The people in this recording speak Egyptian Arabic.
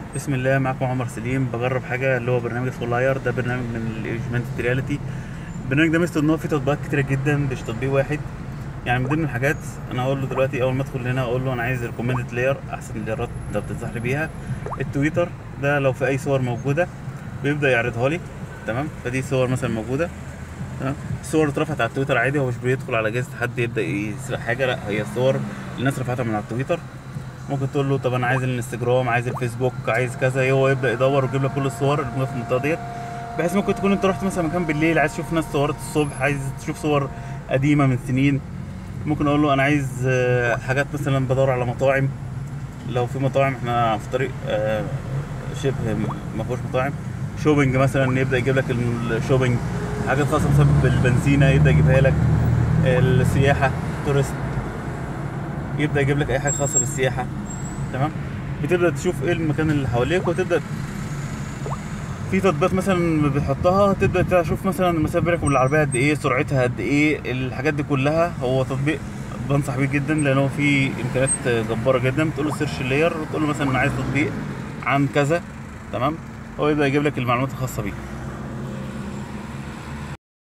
بسم الله معكم عمر سليم بجرب حاجه اللي هو برنامج اسمه لاير ده برنامج من الايجمنت رياليتي البرنامج ده ميزته ان هو فيه تطبيقات كتيره جدا مش تطبيق واحد يعني من ضمن الحاجات انا هقول له دلوقتي اول ما ادخل هنا اقول له انا عايز ريكومندد لاير احسن الليرات انت بتنصح لي بيها التويتر ده لو في اي صور موجوده بيبدا يعرضها لي تمام فدي صور مثلا موجوده تمام الصور اترفعت على التويتر عادي هو مش بيدخل على جهاز حد يبدا يسرق حاجه لا هي الصور الناس رفعتها من على التويتر ممكن تقول له طب انا عايز الانستجرام عايز الفيسبوك عايز كذا هو يبدا يدور ويجيب لك كل الصور اللي موجوده في المنطقه ديت بحيث ممكن تكون انت رحت مثلا مكان بالليل عايز تشوف ناس صورت الصبح عايز تشوف صور قديمه من سنين ممكن اقول له انا عايز آه، حاجات مثلا بدور على مطاعم لو في مطاعم احنا في طريق آه، شبه ما فيهوش مطاعم شوبينج مثلا يبدا يجيب لك الشوبينج حاجات خاصه مثلا بالبنزينه يبدا يجيبها لك السياحه تورست يبدا يجيب لك اي حاجه خاصه بالسياحه تمام بتبدا تشوف ايه المكان اللي حواليك وتبدا في تطبيقات مثلا بتحطها تبدا تشوف مثلا المسافه بينك وبين العربيه قد ايه سرعتها قد ايه الحاجات دي كلها هو تطبيق بنصح بيه جدا لانه فيه امكانيات جباره جدا بتقول له سيرش لاير وتقول له مثلا انا عايز تطبيق عن كذا تمام هو يبدا يجيب لك المعلومات الخاصه بيه